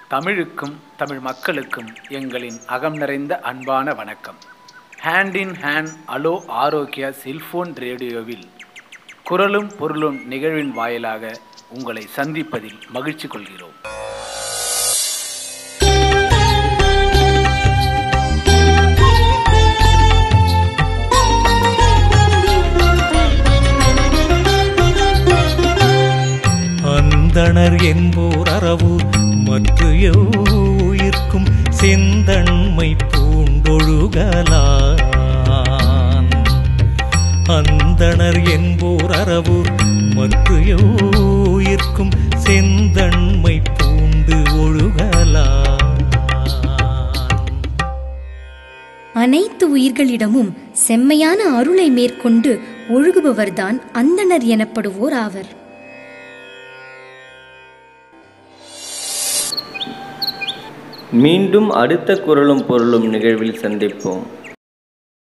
தமிழுக்கும் தமிழ் மக்களுக்கும் எங்களின் அகம் நிறைந்த அன்பான வணக்கம் ஹேண்ட் இன் ஹேண்ட் அலோ ஆரோக்கியா செல்போன் ரேடியோவில் குரலும் பொருளும் நிகழ்வின் வாயிலாக உங்களை சந்திப்பதில் மகிழ்ச்சி கொள்கிறோம் அந்தணர் என்போர் அறவு மற்ற உயிர்க்கும் செந்தன்மை பூண்டொழுகலான் அந்தணர் என்போர் அறவு மற்ற உயிர்க்கும் செந்தன்மை பூண்டு ஒழுகலான் அனைத்து உயிர்களிடமும் செம்மையான அருளை மேற்கொண்டு ஒழுகுபவர்தான் அந்தணர் எனப்படுவோர் ஆவர் மீண்டும் அடுத்த குரலும் பொருளும் நிகழ்வில் சந்திப்போம்